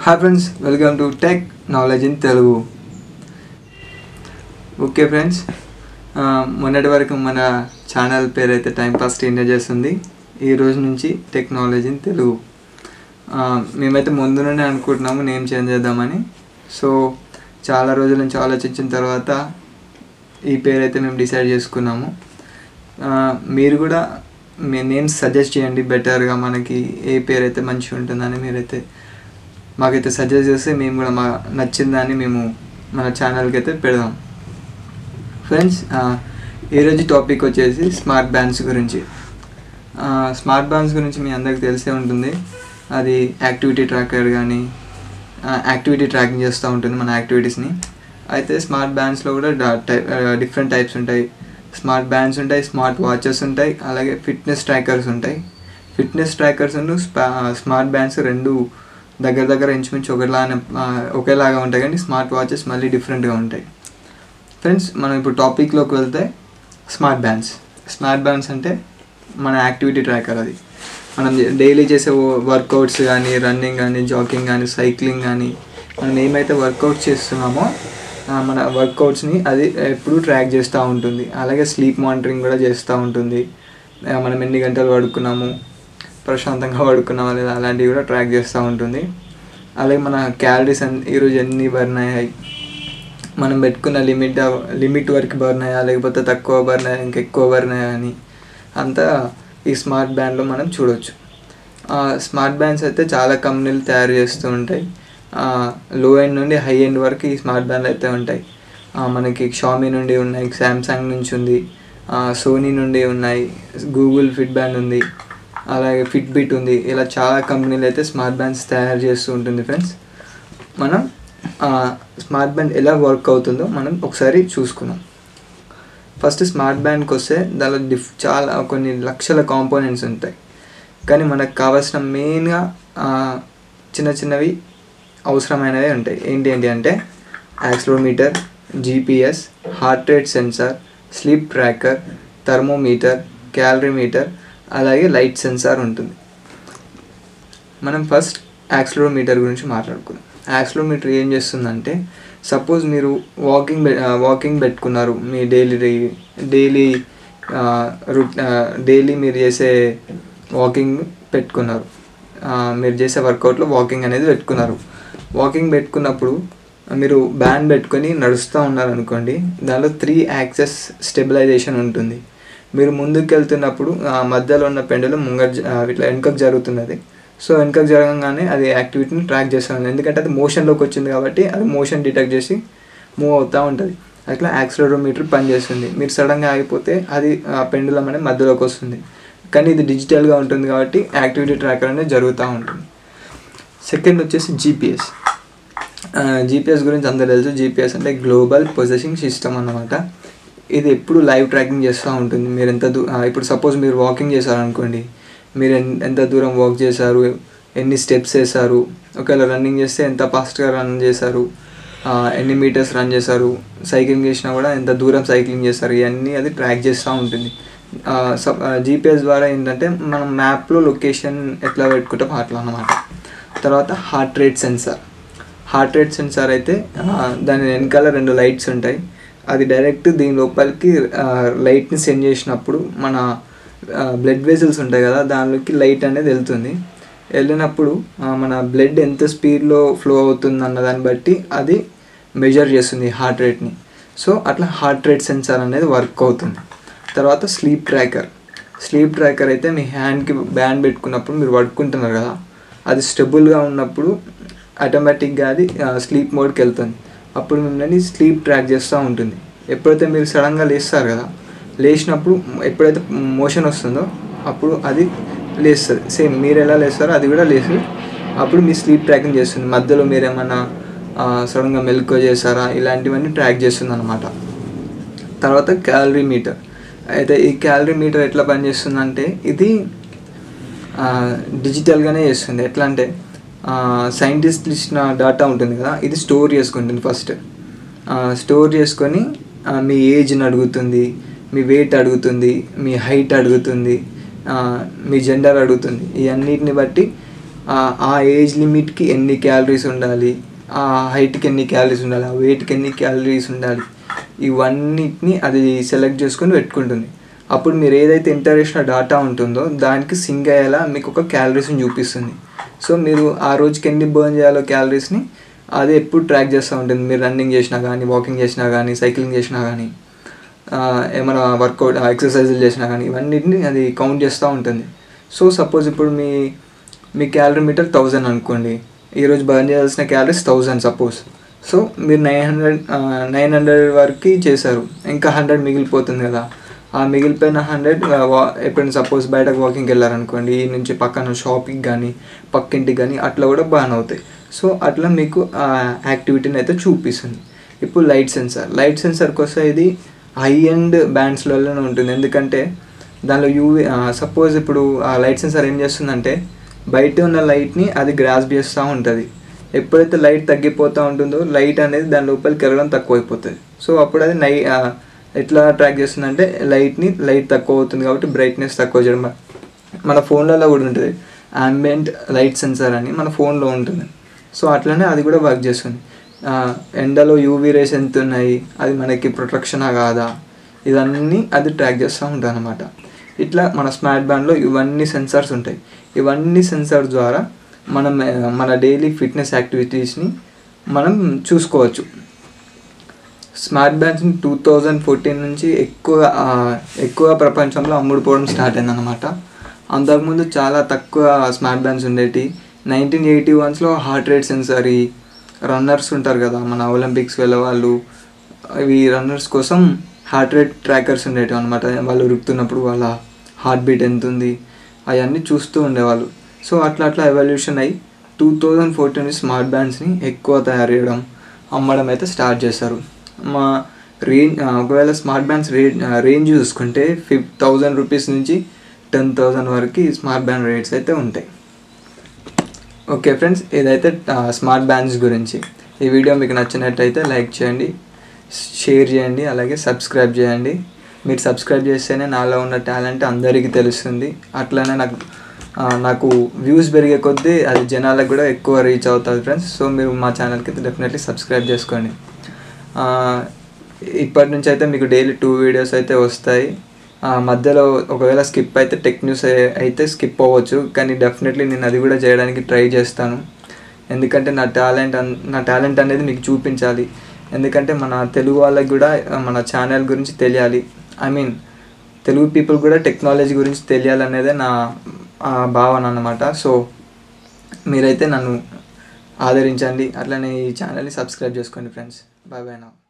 hi friends welcome to tech knowledge in Telugu okay friends మొన్నటి వరకు మన ఛానల్ పేరు అయితే టైంపాస్ టీనేజర్స్ ఉంది ఈ రోజు నుంచి టెక్నాలజీ ఇన్ తెలుగు ఆ, మేమైతే ముందు నుండి అనుకుంటున్నాము నేమ్ చేంజ్ చేద్దామని సో చాలా రోజుల నుంచి ఆలోచించిన తర్వాత ఈ పేరు అయితే మేము డిసైడ్ చేసుకున్నాము ఆ, మీరు కూడా మీ నేమ్స్ సజెస్ట్ చేయండి బెటర్గా మనకి ఏ పేరు అయితే మంచిగా ఉంటుందని మీరైతే మాకైతే సజెస్ట్ చేస్తే మేము కూడా మా నచ్చిన దాన్ని మేము మన ఛానల్కి అయితే పెడదాం ఫ్రెండ్స్ ఆ, ఈరోజు టాపిక్ వచ్చేసి స్మార్ట్ బ్యాండ్స్ గురించి ఆ, స్మార్ట్ బ్యాండ్స్ గురించి మీ అందరికి తెలిసే ఉంటుంది అది యాక్టివిటీ ట్రాకర్ కానీ ఆ, యాక్టివిటీ ట్రాకింగ్ చేస్తూ ఉంటుంది మన యాక్టివిటీస్ని అయితే స్మార్ట్ బ్యాండ్స్లో కూడా డా- టై- ఆ, డిఫరెంట్ టైప్స్ ఉంటాయి స్మార్ట్ బ్యాండ్స్ ఉంటాయి స్మార్ట్ వాచెస్ ఉంటాయి అలాగే ఫిట్నెస్ ట్రాకర్స్ ఉంటాయి ఫిట్నెస్ ట్రాకర్స్ స్మార్ట్ బ్యాండ్స్ రెండు దగ్గర దగ్గర ఇంచుమించు ఒకలానే ఆ, ఒకేలాగా ఉంటాయి కానీ స్మార్ట్ వాచెస్ మళ్ళీ డిఫరెంట్గా ఉంటాయి ఫ్రెండ్స్ మనం ఇప్పుడు టాపిక్లోకి వెళ్తే స్మార్ట్ బ్యాండ్స్ స్మార్ట్ బ్యాండ్స్ అంటే మన యాక్టివిటీ ట్రాకర్ అది మనం డైలీ చేసే వర్కౌట్స్ కానీ రన్నింగ్ కానీ జాగింగ్ కానీ సైక్లింగ్ కానీ మనం ఏమైతే వర్కౌట్ చేస్తున్నామో ఆ, మన వర్కౌట్స్ని అది ఎప్పుడు ట్రాక్ చేస్తూ ఉంటుంది అలాగే స్లీప్ మానిటరింగ్ కూడా చేస్తూ ఉంటుంది ఆ, మనం ఎన్ని గంటలు పడుకున్నాము ప్రశాంతంగా పడుకున్నామా లేదా అలాంటివి కూడా ట్రాక్ చేస్తూ ఉంటుంది అలాగే మన క్యాలరీస్ అన్ ఈరోజు ఎన్ని బర్న్ అయ్యాయి మనం పెట్టుకున్న లిమిట్ లిమిట్ వరకు బర్న్ అయ్యా లేకపోతే తక్కువ బర్న్ అయ్యా ఇంకెక్కువ బర్న్ అయ్యా అని అంతా ఈ స్మార్ట్ బ్యాండ్లో మనం చూడొచ్చు ఆ, స్మార్ట్ బ్యాండ్స్ అయితే చాలా కంపెనీలు తయారు చేస్తూ ఉంటాయి ఆ, లో ఎండ్ నుండి హై ఎండ్ వరకు ఈ స్మార్ట్ బ్యాండ్లు అయితే ఉంటాయి ఆ, మనకి షామీ నుండి ఉన్నాయి శాంసంగ్ నుంచి ఉంది ఆ, సోనీ నుండి ఉన్నాయి గూగుల్ ఫిట్ బ్యాండ్ ఉంది అలాగే ఫిట్ బిట్ ఉంది ఇలా చాలా కంపెనీలు అయితే స్మార్ట్ బ్యాండ్స్ తయారు చేస్తూ ఉంటుంది ఫ్రెండ్స్ మనం ఆ, స్మార్ట్ బ్యాండ్ ఎలా వర్క్ అవుతుందో మనం ఒకసారి చూసుకుందాం ఫస్ట్ స్మార్ట్ బ్యాండ్కి వస్తే దానిలో డిఫ్ చాలా కొన్ని లక్షల కాంపోనెంట్స్ ఉంటాయి కానీ మనకు కావాల్సిన మెయిన్గా చిన్న చిన్నవి అవసరమైనవి ఉంటాయి ఏంటి ఏంటి అంటే accelerometer GPS heart rate sensor sleep tracker thermometer calorimeter అలాగే లైట్ సెన్సార్ ఉంటుంది మనం ఫస్ట్ యాక్సిలోమీటర్ గురించి మాట్లాడుకుందాం యాక్సిలోమీటర్ ఏం చేస్తుందంటే సపోజ్ మీరు వాకింగ్ వాకింగ్ పెట్టుకున్నారు మీ డైలీ డైలీ రూట్ డైలీ మీరు చేసే వాకింగ్ పెట్టుకున్నారు ఆ, మీరు చేసే వర్కౌట్లో వాకింగ్ అనేది పెట్టుకున్నారు వాకింగ్ పెట్టుకున్నప్పుడు మీరు బ్యాండ్ పెట్టుకొని నడుస్తూ ఉన్నారనుకోండి దానిలో త్రీ యాక్సెస్ స్టెబిలైజేషన్ ఉంటుంది మీరు ముందుకు వెళ్తున్నప్పుడు ఆ మధ్యలో ఉన్న పెండలు ముంగట జ- ఆ, ఇట్లా వెనుకకు జరుగుతున్నది సో వెనుకకు జరగగానే అది యాక్టివిటీని ట్రాక్ చేస్తుంది ఎందుకంటే అది మోషన్లోకి వచ్చింది కాబట్టి అది మోషన్ డిటెక్ట్ చేసి మూవ్ అవుతూ ఉంటుంది అట్లా యాక్సిలరోమీటర్ పనిచేస్తుంది మీరు సడన్గా ఆగిపోతే అది ఆ పెండులం అనేది మధ్యలోకి వస్తుంది కానీ ఇది డిజిటల్గా ఉంటుంది కాబట్టి యాక్టివిటీ ట్రాకర్ అనేది జరుగుతూ ఉంటుంది సెకండ్ వచ్చేసి జీపీఎస్ జీపీఎస్ గురించి అందరూ తెలుసు జీపీఎస్ అంటే గ్లోబల్ పొజెసింగ్ సిస్టమ్ అన్నమాట ఇది ఎప్పుడు లైవ్ ట్రాకింగ్ చేస్తూ ఉంటుంది మీరు ఎంత దూ ఆ, ఇప్పుడు సపోజ్ మీరు వాకింగ్ చేశారనుకోండి మీరు ఎన్- ఎంత దూరం వాక్ చేశారు ఎన్ని స్టెప్స్ వేశారు ఒకవేళ రన్నింగ్ చేస్తే ఎంత ఫాస్ట్గా రన్ చేశారు ఆ, ఎన్ని మీటర్స్ రన్ చేశారు సైక్లింగ్ చేసినా కూడా ఎంత దూరం సైక్లింగ్ చేస్తారు ఇవన్నీ అది ట్రాక్ చేస్తూ ఉంటుంది జీపీఎస్ ద్వారా ఏంటంటే మనం మ్యాప్లో లొకేషన్ ఎట్లా పెట్టుకుంటాం అట్లా అన్నమాట తర్వాత heart rate sensor heart rate sensor అయితే ఆ, దాని వెనకాల రెండు లైట్స్ ఉంటాయి అది డైరెక్ట్ దీని లోపలికి లైట్ని సెండ్ చేసినప్పుడు మన బ్లడ్ వెజల్స్ ఉంటాయి కదా దానిలోకి లైట్ అనేది వెళ్తుంది వెళ్ళినప్పుడు ఆ, మన బ్లడ్ ఎంత స్పీడ్లో ఫ్లో అవుతుంది అన్న దాన్ని బట్టి అది మెజర్ చేస్తుంది హార్ట్ రేట్ని సో అట్లా హార్ట్ రేట్ సెన్సార్ అనేది వర్క్ అవుతుంది తర్వాత స్లీప్ ట్రాకర్ స్లీప్ ట్రాకర్ అయితే మీ హ్యాండ్కి బ్యాండ్ పెట్టుకున్నప్పుడు మీరు పడుకుంటున్నారు కదా అది స్టెబుల్గా ఉన్నప్పుడు ఆటోమేటిక్గా అది స్లీప్ మోడ్కి వెళ్తుంది అప్పుడు మిమ్మల్ని స్లీప్ ట్రాక్ చేస్తూ ఉంటుంది ఎప్పుడైతే మీరు సడన్గా లేస్తారు కదా లేచినప్పుడు ఎప్పుడైతే మోషన్ వస్తుందో అప్పుడు అది లేస్తుంది సేమ్ మీరు ఎలా లేస్తారో అది కూడా లేస్తుంది అప్పుడు మీ స్లీప్ ట్రాకింగ్ చేస్తుంది మధ్యలో మీరు ఏమన్నా సడన్గా మెల్కో చేస్తారా ఇలాంటివన్నీ ట్రాక్ చేస్తుంది అనమాట తర్వాత క్యాలరీ మీటర్ అయితే ఈ క్యాలరీ మీటర్ ఎట్లా పనిచేస్తుందంటే ఇది ఆ, డిజిటల్గానే చేస్తుంది ఎట్లా అంటే సైంటిస్ట్ ఇచ్చిన డేటా ఉంటుంది కదా ఇది స్టోర్ చేసుకుంటుంది ఫస్ట్ స్టోర్ చేసుకొని ఆ, మీ ఏజ్ని అడుగుతుంది మీ వెయిట్ అడుగుతుంది మీ హైట్ అడుగుతుంది ఆ, మీ జెండర్ అడుగుతుంది ఇవన్నిటిని బట్టి ఆ- ఆ ఏజ్ లిమిట్కి ఎన్ని క్యాలరీస్ ఉండాలి ఆ హైట్కి ఎన్ని క్యాలరీస్ ఉండాలి ఆ వెయిట్కి ఎన్ని క్యాలరీస్ ఉండాలి ఇవన్నిటిని అది సెలెక్ట్ చేసుకొని పెట్టుకుంటుంది అప్పుడు మీరు ఏదైతే ఎంటర్ చేసిన డేటా ఉంటుందో దానికి సింక్ అయ్యేలా మీకు ఒక క్యాలరీస్ని చూపిస్తుంది సో మీరు ఆ రోజుకి ఎన్ని బర్న్ చేయాలో క్యాలరీస్ని అది ఎప్పుడు ట్రాక్ చేస్తూ ఉంటుంది మీరు రన్నింగ్ చేసినా కానీ వాకింగ్ చేసినా కానీ సైక్లింగ్ చేసినా కానీ ఆ, ఏమైనా వర్కౌట్ ఎక్సర్సైజులు చేసినా కానీ ఇవన్నిటిని అది కౌంట్ చేస్తూ ఉంటుంది సో సపోజ్ ఇప్పుడు మీ మీ క్యాలరీ మీటర్ థౌజండ్ అనుకోండి ఈరోజు బర్న్ చేయాల్సిన క్యాలరీస్ థౌజండ్ సపోజ్ సో మీరు నైన్ హండ్రెడ్ నైన్ హండ్రెడ్ వరకు చేశారు ఇంకా హండ్రెడ్ మిగిలిపోతుంది కదా ఆ మిగిలిపోయిన హండ్రెడ్ ఎప్పుడైనా సపోజ్ బయటకు వాకింగ్కి వెళ్ళారనుకోండి ఈ నుంచి పక్కన షాపింగ్ కానీ పక్కింటికి కానీ అట్లా కూడా బాగానే అవుతాయి సో అట్లా మీకు ఆ యాక్టివిటీని అయితే చూపిస్తుంది ఇప్పుడు లైట్ సెన్సార్ లైట్ సెన్సార్కి వస్తే ఇది హై ఎండ్ బ్యాండ్స్లలోనే ఉంటుంది ఎందుకంటే దానిలో యూవి సపోజ్ ఇప్పుడు ఆ లైట్ సెన్సార్ ఏం చేస్తుందంటే బయట ఉన్న లైట్ని అది గ్రాస్ప్ చేస్తూ ఉంటుంది ఎప్పుడైతే లైట్ తగ్గిపోతూ ఉంటుందో లైట్ అనేది దాని లోపలికి వెళ్ళడం తక్కువ అయిపోతుంది సో అప్పుడు అది నై ఆ, ఎట్లా ట్రాక్ చేస్తుందంటే లైట్ని లైట్ తక్కువ అవుతుంది కాబట్టి బ్రైట్నెస్ తక్కువ చేయడం మన ఫోన్లలో కూడా ఉంటుంది అంబియంట్ లైట్ సెన్సార్ అని మన ఫోన్లో ఉంటుంది సో అట్లనే అది కూడా వర్క్ చేస్తుంది ఆ, ఎండలో యూవీ రేస్ ఎంత ఉన్నాయి అది మనకి ప్రొటెక్షనా కాదా ఇవన్నీ అది ట్రాక్ చేస్తూ ఉంటుంది అనమాట ఇట్లా మన స్మార్ట్ బ్యాండ్లో ఇవన్నీ సెన్సార్స్ ఉంటాయి ఇవన్నీ సెన్సార్ ద్వారా మనం ఆ, మన డైలీ ఫిట్నెస్ యాక్టివిటీస్ని మనం చూసుకోవచ్చు స్మార్ట్ బ్యాండ్స్ని టూ థౌజండ్ ఫోర్టీన్ నుంచి ఎక్కువ ఆ, ఎక్కువ ప్రపంచంలో అమ్ముడుపోవడం స్టార్ట్ అయిందనమాట అంతకుముందు చాలా తక్కువ స్మార్ట్ బ్యాండ్స్ ఉండేటి నైన్టీన్ ఎయిటీ వన్స్లో హార్ట్ రేట్ సెన్సార్ ఈ రన్నర్స్ ఉంటారు కదా మన ఒలింపిక్స్ వెళ్ళే వాళ్ళు ఇవి రన్నర్స్ కోసం హార్ట్ రేట్ ట్రాకర్స్ ఉండేటివి అనమాట వాళ్ళు ఉరుకుతున్నప్పుడు వాళ్ళ హార్ట్ బీట్ ఎంత ఉంది అవన్నీ చూస్తూ ఉండేవాళ్ళు సో అట్లా అట్లా ఎవల్యూషన్ అయ్యి టూ థౌజండ్ ఫోర్టీన్ స్మార్ట్ బ్యాండ్స్ని ఎక్కువ తయారు చేయడం అమ్మడం అయితే స్టార్ట్ చేశారు మా రేంజ్ ఒకవేళ స్మార్ట్ బ్యాండ్స్ రేట్ రేంజ్ చూసుకుంటే ఫిఫ్ థౌజండ్ రూపీస్ నుంచి టెన్ థౌజండ్ వరకు స్మార్ట్ బ్యాండ్ రేట్స్ అయితే ఉంటాయి ఓకే ఫ్రెండ్స్ ఇదైతే ఆ, స్మార్ట్ బ్యాండ్స్ గురించి ఈ వీడియో మీకు నచ్చినట్టయితే లైక్ చేయండి షేర్ చేయండి అలాగే సబ్స్క్రైబ్ చేయండి మీరు సబ్స్క్రైబ్ చేస్తేనే నాలో ఉన్న టాలెంట్ అందరికీ తెలుస్తుంది అట్లనే నాకు ఆ, నాకు వ్యూస్ పెరిగే కొద్దీ అది జనాలకు కూడా ఎక్కువ రీచ్ అవుతుంది ఫ్రెండ్స్ సో మీరు మా ఛానల్కి అయితే డెఫినెట్లీ సబ్స్క్రైబ్ చేసుకోండి ఆ, ఇప్పటి నుంచి అయితే మీకు డైలీ టూ వీడియోస్ అయితే వస్తాయి ఆ, మధ్యలో ఒకవేళ స్కిప్ అయితే టెక్ న్యూస్ అయితే స్కిప్ అవ్వచ్చు కానీ డెఫినెట్లీ నేను అది కూడా చేయడానికి ట్రై చేస్తాను ఎందుకంటే నా టాలెంట్ అన్- నా టాలెంట్ అనేది మీకు చూపించాలి ఎందుకంటే మన తెలుగు వాళ్ళకి కూడా ఆ, మన ఛానల్ గురించి తెలియాలి ఐ మీన్ తెలుగు పీపుల్ కూడా టెక్నాలజీ గురించి తెలియాలనేదే నా ఆ, భావన అన్నమాట సో మీరైతే నన్ను ఆదరించండి అట్లనే ఈ ఛానల్ని సబ్స్క్రైబ్ చేసుకోండి ఫ్రెండ్స్ బాయ్ బాయ్ నా